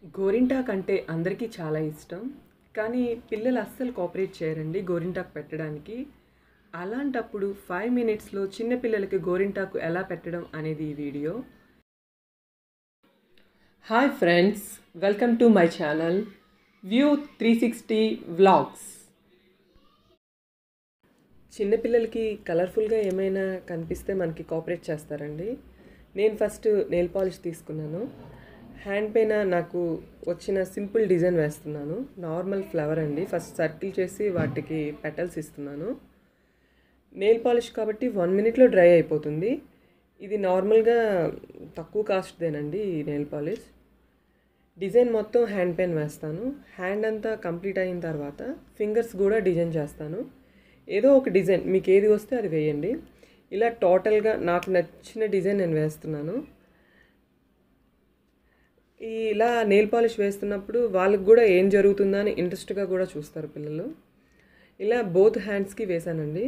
గోరింటాక్ అంటే అందరికీ చాలా ఇష్టం కానీ పిల్లలు అస్సలు కోఆపరేట్ చేయరండి గోరింటాకు పెట్టడానికి అలాంటప్పుడు ఫైవ్ మినిట్స్లో చిన్న పిల్లలకి గోరింటాకు ఎలా పెట్టడం అనేది ఈ video hi friends welcome to my channel view three sixty vlogs చిన్నపిల్లలకి కలర్ఫుల్గా ఏమైనా కనిపిస్తే మనకి కోఆపరేట్ చేస్తారండి నేను ఫస్ట్ నెయిల్ పాలిష్ తీసుకున్నాను హ్యాండ్ పైన నాకు వచ్చిన సింపుల్ డిజైన్ వేస్తున్నాను నార్మల్ ఫ్లవర్ అండి ఫస్ట్ సర్కిల్ చేసి వాటికి పెటల్స్ ఇస్తున్నాను నెయిల్ పాలిష్ కాబట్టి వన్ మినిట్లో డ్రై అయిపోతుంది ఇది నార్మల్గా తక్కువ కాస్ట్దేనండి ఈ నెయిల్ పాలిష్ డిజైన్ మొత్తం హ్యాండ్ పైన వేస్తాను హ్యాండ్ అంతా కంప్లీట్ అయిన తర్వాత ఫింగర్స్ కూడా డిజైన్ చేస్తాను ఏదో ఒక డిజైన్ మీకు ఏది వస్తే అది వేయండి ఇలా టోటల్గా నాకు నచ్చిన డిజైన్ నేను వేస్తున్నాను ఈ ఇలా నెయిల్ పాలిష్ వేస్తున్నప్పుడు వాళ్ళకి కూడా ఏం జరుగుతుందా అని ఇంట్రెస్ట్గా కూడా చూస్తారు పిల్లలు ఇలా బోత్ హ్యాండ్స్కి వేశానండి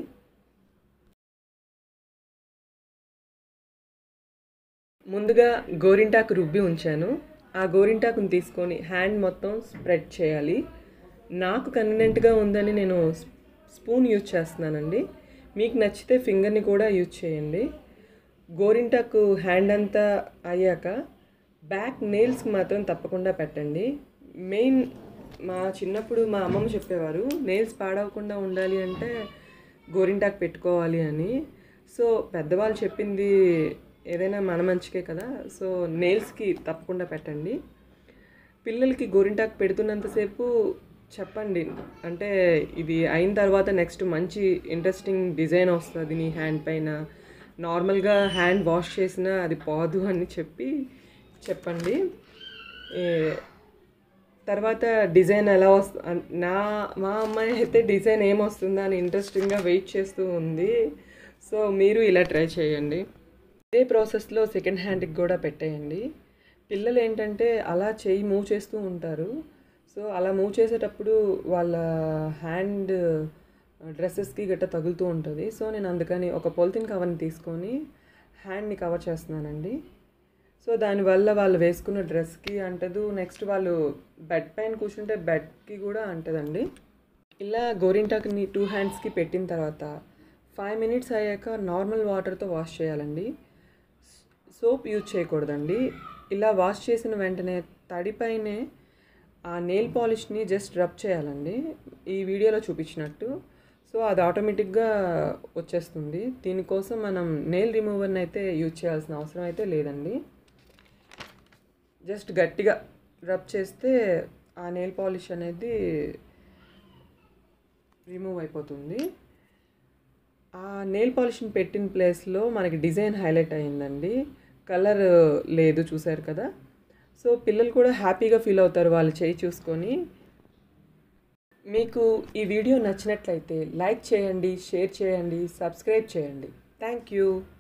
ముందుగా గోరింటాకు రుబ్బి ఉంచాను ఆ గోరింటాకుని తీసుకొని హ్యాండ్ మొత్తం స్ప్రెడ్ చేయాలి నాకు కన్వీనెంట్గా ఉందని నేను స్పూన్ యూజ్ చేస్తున్నానండి మీకు నచ్చితే ఫింగర్ని కూడా యూజ్ చేయండి గోరింటాకు హ్యాండ్ అంతా అయ్యాక బ్యాక్ నెయిల్స్కి మాత్రం తప్పకుండా పెట్టండి మెయిన్ మా చిన్నప్పుడు మా అమ్మమ్మ చెప్పేవారు నెయిల్స్ పాడవకుండా ఉండాలి అంటే గోరింటాకు పెట్టుకోవాలి అని సో పెద్దవాళ్ళు చెప్పింది ఏదైనా మన మంచికే కదా సో నెయిల్స్కి తప్పకుండా పెట్టండి పిల్లలకి గోరింటాకు పెడుతున్నంతసేపు చెప్పండి అంటే ఇది అయిన తర్వాత నెక్స్ట్ మంచి ఇంట్రెస్టింగ్ డిజైన్ వస్తుంది నీ హ్యాండ్ పైన నార్మల్గా హ్యాండ్ వాష్ చేసినా అది పోదు అని చెప్పి చెప్పండి తర్వాత డిజైన్ ఎలా వస్తు నా మా అమ్మాయి అయితే డిజైన్ ఏమొస్తుందా అని ఇంట్రెస్టింగ్గా వెయిట్ చేస్తూ ఉంది సో మీరు ఇలా ట్రై చేయండి ఇదే ప్రాసెస్లో సెకండ్ హ్యాండ్కి కూడా పెట్టేయండి పిల్లలు ఏంటంటే అలా చేయి మూవ్ చేస్తూ ఉంటారు సో అలా మూవ్ చేసేటప్పుడు వాళ్ళ హ్యాండ్ డ్రెస్సెస్కి గట్ట తగులుతూ ఉంటుంది సో నేను అందుకని ఒక పొలిథిన్ కవర్ని తీసుకొని హ్యాండ్ని కవర్ చేస్తున్నానండి సో దానివల్ల వాళ్ళు వేసుకున్న డ్రెస్కి అంటదు నెక్స్ట్ వాళ్ళు బెడ్ పైన కూర్చుంటే బెడ్కి కూడా అంటదండి ఇలా గోరింటాకుని టూ హ్యాండ్స్కి పెట్టిన తర్వాత ఫైవ్ మినిట్స్ అయ్యాక నార్మల్ వాటర్తో వాష్ చేయాలండి సోప్ యూజ్ చేయకూడదండి ఇలా వాష్ చేసిన వెంటనే తడిపైనే ఆ నెయిల్ పాలిష్ని జస్ట్ రబ్ చేయాలండి ఈ వీడియోలో చూపించినట్టు సో అది ఆటోమేటిక్గా వచ్చేస్తుంది దీనికోసం మనం నెయిల్ రిమూవర్ని అయితే యూజ్ చేయాల్సిన అవసరం అయితే లేదండి జస్ట్ గట్టిగా రబ్ చేస్తే ఆ నెయిల్ పాలిష్ అనేది రిమూవ్ అయిపోతుంది ఆ నెయిల్ పాలిష్ని పెట్టిన ప్లేస్లో మనకి డిజైన్ హైలైట్ అయిందండి కలర్ లేదు చూసారు కదా సో పిల్లలు కూడా హ్యాపీగా ఫీల్ అవుతారు వాళ్ళు చేయి చూసుకొని మీకు ఈ వీడియో నచ్చినట్లయితే లైక్ చేయండి షేర్ చేయండి సబ్స్క్రైబ్ చేయండి థ్యాంక్ యూ